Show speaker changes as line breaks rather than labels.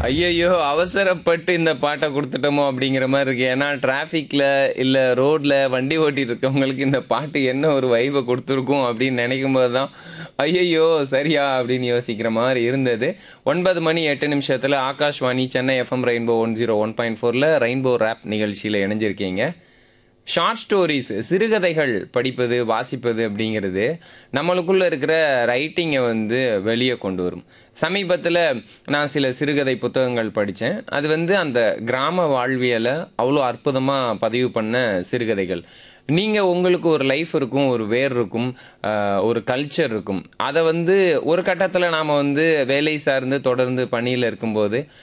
ஐயையோ! அவசரப்பட்டு இந்த பாட்ட குடுத்துட்டோமோ! அப்படிங்கிற மாரி இருக்கு. ஏன்னா டிராஃபிக்ல, இல்ல ரோட்ல வண்டி ஓட்டிட்டு இருக்கவங்களுக்கு இந்த பாட்டு என்ன ஒரு வைப குடுத்துருக்கும் அப்படின்னு நெனைக்கும்போது தான், ஐயையோ! சரியா? அப்படின்னு யோசிக்கிற மாரி இருந்தது. 9 மணி 8 நிமிஷத்துல ஆகாஷ்வாணி சென்னை எஃப்எம் ரெயின்போ 101.4ல ரெயின்போ ராப் நிகழ்ச்சியில இணைஞ்சிருக்கீங்க. ஷார்ட் ஸ்டோரீஸ் சிறுகதைகள் படிப்பது, வாசிப்பது அப்படிங்கிறது நம்மளுக்குள்ள இருக்கிற ரைட்டிங்க வந்து வெளிய கொண்டு வரும். சமீபத்தில நான் சில சிறுகதை புத்தகங்கள் படிச்சேன். அது வந்து அந்த கிராம வாழ்வியல அவ்வளோ அற்புதமா பதிவு பண்ண சிறுகதைகள். நீங்க உங்களுக்கு ஒரு லைஃப் இருக்கும், ஒரு வேர் இருக்கும், அ ஒரு கல்ச்சர் இருக்கும். அத வந்து ஒரு கட்டத்தில நாம வந்து வேலை சார்ந்து தொடர்ந்து பணியில இருக்கும்போது,